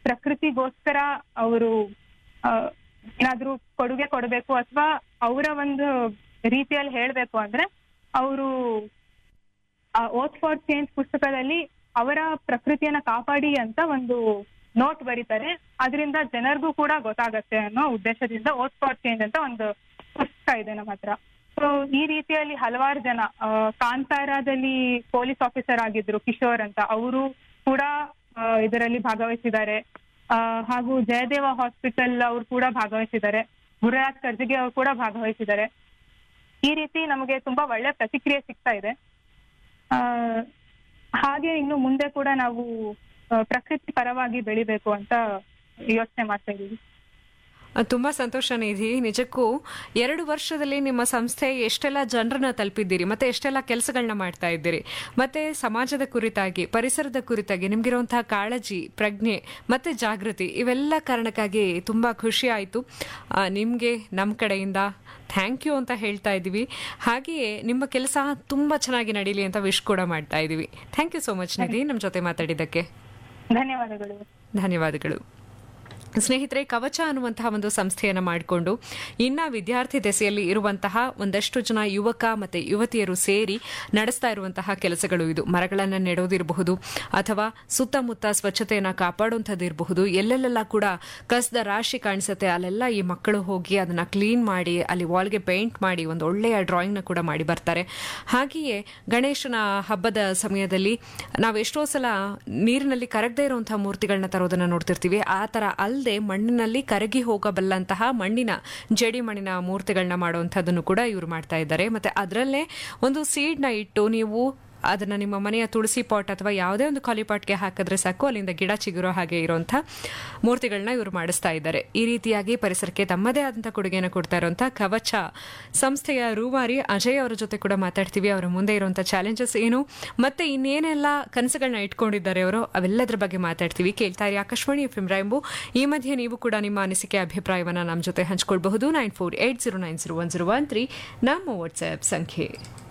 ಪ್ರಕೃತಿಗೋಸ್ಕರ ಅವರು ಏನಾದ್ರೂ ಕೊಡುಗೆ ಕೊಡಬೇಕು ಅಥವಾ ಅವರ ಒಂದು ರೀತಿಯಲ್ಲಿ ಹೇಳ್ಬೇಕು ಅಂದ್ರೆ ಅವರು ಓತ್ ಫಾರ್ ಚೇಂಜ್ ಪುಸ್ತಕದಲ್ಲಿ ಅವರ ಪ್ರಕೃತಿಯನ್ನ ಕಾಪಾಡಿ ಅಂತ ಒಂದು ನೋಟ್ ಬರೀತಾರೆ ಅದರಿಂದ ಜನರಿಗೂ ಕೂಡ ಗೊತ್ತಾಗತ್ತೆ ಅನ್ನೋ ಉದ್ದೇಶದಿಂದ ಓತ್ ಫಾರ್ ಚೇಂಜ್ ಅಂತ ಒಂದು ಪುಸ್ತಕ ಇದೆ ನಮ್ಮ ಹತ್ರ ಸೊ ಈ ರೀತಿಯಲ್ಲಿ ಹಲವಾರು ಜನ ಆ, ಕಾಂತಾರದಲ್ಲಿ ಪೊಲೀಸ್ ಆಫೀಸರ್ ಆಗಿದ್ರು ಕಿಶೋರ್ ಅಂತ ಅವರು ಕೂಡ ಆ, ಇದರಲ್ಲಿ ಭಾಗವಹಿಸಿದ್ದಾರೆ ಆ, ಹಾಗೂ ಜಯದೇವ ಹಾಸ್ಪಿಟಲ್ ಅವರು ಕೂಡ ಭಾಗವಹಿಸಿದ್ದಾರೆ ಗುರುರಾಜ್ ಕರ್ಜಿಗೆ ಅವರು ಕೂಡ ಭಾಗವಹಿಸಿದ್ದಾರೆ ಈ ರೀತಿ ನಮಗೆ ತುಂಬಾ ಒಳ್ಳೆ ಪ್ರತಿಕ್ರಿಯೆ ಸಿಗ್ತಾ ಇದೆ ಆ, ಹಾಗೆ ಇನ್ನು ಮುಂದೆ ಕೂಡ ನಾವು ಆ, ಪ್ರಕೃತಿ ಪರವಾಗಿ ಬೆಳಿಬೇಕು ಅಂತ ಯೋಚನೆ ಮಾಡ್ತಾ ಇದೀವಿ ಆ, ತುಂಬಾ ಸಂತೋಷ ನಿಧಿ ನಿಜಕ್ಕೂ ಎರಡು ವರ್ಷದಲ್ಲಿ ನಿಮ್ಮ ಸಂಸ್ಥೆ ಎಷ್ಟೆಲ್ಲ ಜನರನ್ನ ತಲುಪಿದ್ದೀರಿ ಮತ್ತೆ ಎಷ್ಟೆಲ್ಲ ಕೆಲಸಗಳನ್ನ ಮಾಡ್ತಾ ಇದ್ದೀರಿ ಮತ್ತೆ ಸಮಾಜದ ಕುರಿತಾಗಿ ಪರಿಸರದ ಕುರಿತಾಗಿ ನಿಮ್ಗಿರುವಂತಹ ಕಾಳಜಿ ಪ್ರಜ್ಞೆ ಮತ್ತೆ ಜಾಗೃತಿ ಇವೆಲ್ಲ ಕಾರಣಕ್ಕಾಗಿ ತುಂಬಾ ಖುಷಿ ಆಯಿತು ನಿಮಗೆ ನಮ್ಮ ಕಡೆಯಿಂದ ಥ್ಯಾಂಕ್ ಯು ಅಂತ ಹೇಳ್ತಾ ಇದ್ದೀವಿ ಹಾಗೆಯೇ ನಿಮ್ಮ ಕೆಲಸ ತುಂಬಾ ಚೆನ್ನಾಗಿ ನಡೀಲಿ ಅಂತ ವಿಶ್ ಕೂಡ ಮಾಡ್ತಾ ಇದ್ದೀವಿ thank you so much Nidhi ನಮ್ಮ ಜೊತೆ ಮಾತಾಡಿದ್ದಕ್ಕೆ ಧನ್ಯವಾದಗಳು ಧನ್ಯವಾದಗಳು ಸ್ನೇಹಿತರೆ ಕವಚ ಅನ್ನುವಂತಹ ಒಂದು ಸಂಸ್ಥೆಯನ್ನು ಮಾಡಿಕೊಂಡು ಇನ್ನ ವಿದ್ಯಾರ್ಥಿ ದೆಸೆಯಲ್ಲಿ ಇರುವಂತಹ ಒಂದಷ್ಟು ಜನ ಯುವಕ ಮತ್ತೆ ಯುವತಿಯರು ಸೇರಿ ನಡೆಸ್ತಾ ಇರುವಂತಹ ಕೆಲಸಗಳು ಇದು ಮರಗಳನ್ನು ನೆಡೋದಿರಬಹುದು ಅಥವಾ ಸುತ್ತಮುತ್ತ ಸ್ವಚ್ಛತೆಯನ್ನು ಕಾಪಾಡುವಂಥದ್ದಿರಬಹುದು ಎಲ್ಲೆಲ್ಲೆಲ್ಲ ಕೂಡ ಕಸದ ರಾಶಿ ಕಾಣಿಸುತ್ತೆ ಅಲ್ಲೆಲ್ಲ ಈ ಮಕ್ಕಳು ಹೋಗಿ ಅದನ್ನ ಕ್ಲೀನ್ ಮಾಡಿ ಅಲ್ಲಿ ವಾಲ್ಗೆ ಪೇಂಟ್ ಮಾಡಿ ಒಂದು ಒಳ್ಳೆಯ ಡ್ರಾಯಿಂಗ್ನ ಕೂಡ ಮಾಡಿ ಬರ್ತಾರೆ ಹಾಗೆಯೇ ಗಣೇಶನ ಹಬ್ಬದ ಸಮಯದಲ್ಲಿ ನಾವು ಎಷ್ಟೋ ಸಲ ನೀರಿನಲ್ಲಿ ಕರಗದೇ ಇರುವಂತಹ ಮೂರ್ತಿಗಳನ್ನ ತರೋದನ್ನ ನೋಡ್ತಿರ್ತೀವಿ ಆ ತರ ಅಲ್ಲದೆ ಮಣ್ಣಿನಲ್ಲಿ ಕರಗಿ ಹೋಗಬಲ್ಲಂತಹ ಮಣ್ಣಿನ ಜಡಿ ಮಣ್ಣಿನ ಮೂರ್ತಿಗಳನ್ನ ಮಾಡುವಂಥದ್ದನ್ನು ಕೂಡ ಇವರು ಮಾಡ್ತಾ ಇದ್ದಾರೆ ಮತ್ತೆ ಅದರಲ್ಲೇ ಒಂದು ಸೀಡ್ನ ಇಟ್ಟು ನೀವು ಅದನ್ನ ನಿಮ್ಮ ಮನೆಯ ತುಳಸಿ ಪಾಟ್ ಅಥವಾ ಯಾವುದೇ ಒಂದು ಖಾಲಿ ಪಾಟ್ಗೆ ಹಾಕಿದ್ರೆ ಸಾಕು ಅಲ್ಲಿಂದ ಗಿಡ ಚಿಗುರೋ ಹಾಗೆ ಇರುವಂಥ ಮೂರ್ತಿಗಳನ್ನ ಇವರು ಮಾಡಿಸ್ತಾ ಇದ್ದಾರೆ ಈ ರೀತಿಯಾಗಿ ಪರಿಸರಕ್ಕೆ ತಮ್ಮದೇ ಆದಂಥ ಕೊಡುಗೆಯನ್ನು ಕೊಡ್ತಾ ಇರುವಂಥ ಕವಚ ಸಂಸ್ಥೆಯ ರೂವಾರಿ ಅಜಯ್ ಅವರ ಜೊತೆ ಕೂಡ ಮಾತಾಡ್ತೀವಿ ಅವರ ಮುಂದೆ ಇರುವಂಥ ಚಾಲೆಂಜಸ್ ಏನು ಮತ್ತೆ ಇನ್ನೇನೆಲ್ಲ ಕನಸುಗಳನ್ನ ಇಟ್ಕೊಂಡಿದ್ದಾರೆ ಅವರು ಅವೆಲ್ಲದರ ಬಗ್ಗೆ ಮಾತಾಡ್ತೀವಿ ಕೇಳ್ತಾ ಇರಿ ಆಕಾಶವಾಣಿ ಎಫ್ ಎಂ ರಾಯಂಬು ಈ ಮಧ್ಯೆ ನೀವು ಕೂಡ ನಿಮ್ಮ ಅನಿಸಿಕೆ ಅಭಿಪ್ರಾಯವನ್ನ ನಮ್ಮ ಜೊತೆ ಹಂಚ್ಕೊಳ್ಬಹುದು nine four eight zero nine zero one zero one three ನಮ್ಮ ವಾಟ್ಸ್ಆಪ್ ಸಂಖ್ಯೆ